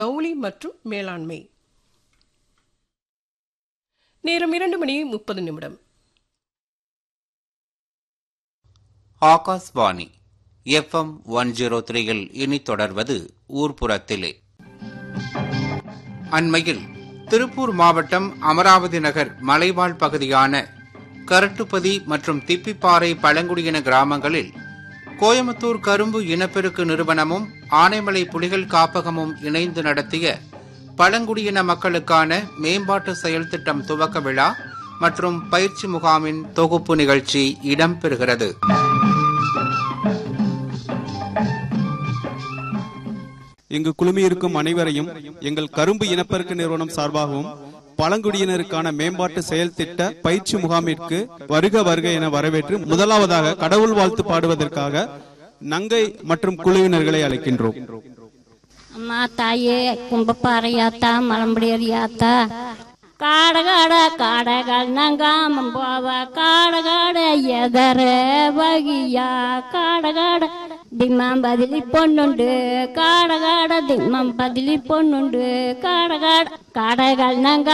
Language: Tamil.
ஜவுளி மற்றும் மேலாண்மை நேரம் இரண்டு மணி முப்பது நிமிடம் ஆகாஷ்வாணி எஃப்எம் ஒன் ஜீரோ த்ரீயில் இனி தொடர்வது ஊர்ப்புறத்திலே அண்மையில் திருப்பூர் மாவட்டம் அமராவதி நகர் மலைவாழ் பகுதியான கரட்டுப்பதி மற்றும் திப்பிப்பாறை பழங்குடியின கிராமங்களில் கோயம்புத்தூர் கரும்பு இனப்பெருக்கு நிறுவனமும் ஆனைமலை புலிகள் காப்பகமும் இணைந்து நடத்திய பழங்குடியின மக்களுக்கான மேம்பாட்டு செயல் திட்டம் துவக்க விழா மற்றும் பயிற்சி முகாமின் தொகுப்பு நிகழ்ச்சி இடம்பெறுகிறது இங்கு குழுமியிருக்கும் அனைவரையும் எங்கள் கரும்பு இனப்பெருக்க நிறுவனம் சார்பாகவும் பழங்குடியினருக்கான மேம்பாட்டு செயல் திட்ட பயிற்சி முகாமிற்கு வருக வருக என வரவேற்று முதலாவதாக கடவுள் வாழ்த்து பாடுவதற்காக நங்கை மற்றும் குழுவினர்களை அழைக்கின்றோம் அம்மா தாயே கும்பப்பாறையாத்தா மலம்படியாத்தா காடகாட காடகள் நங்காமம் போவ காடகாட எதர வகியா காடகாட திம்மம் பதிலி பொண்ணுண்டு காடகாட திம்மம் பதிலி பொண்ணுண்டு காடகாட காடகள் நங்கா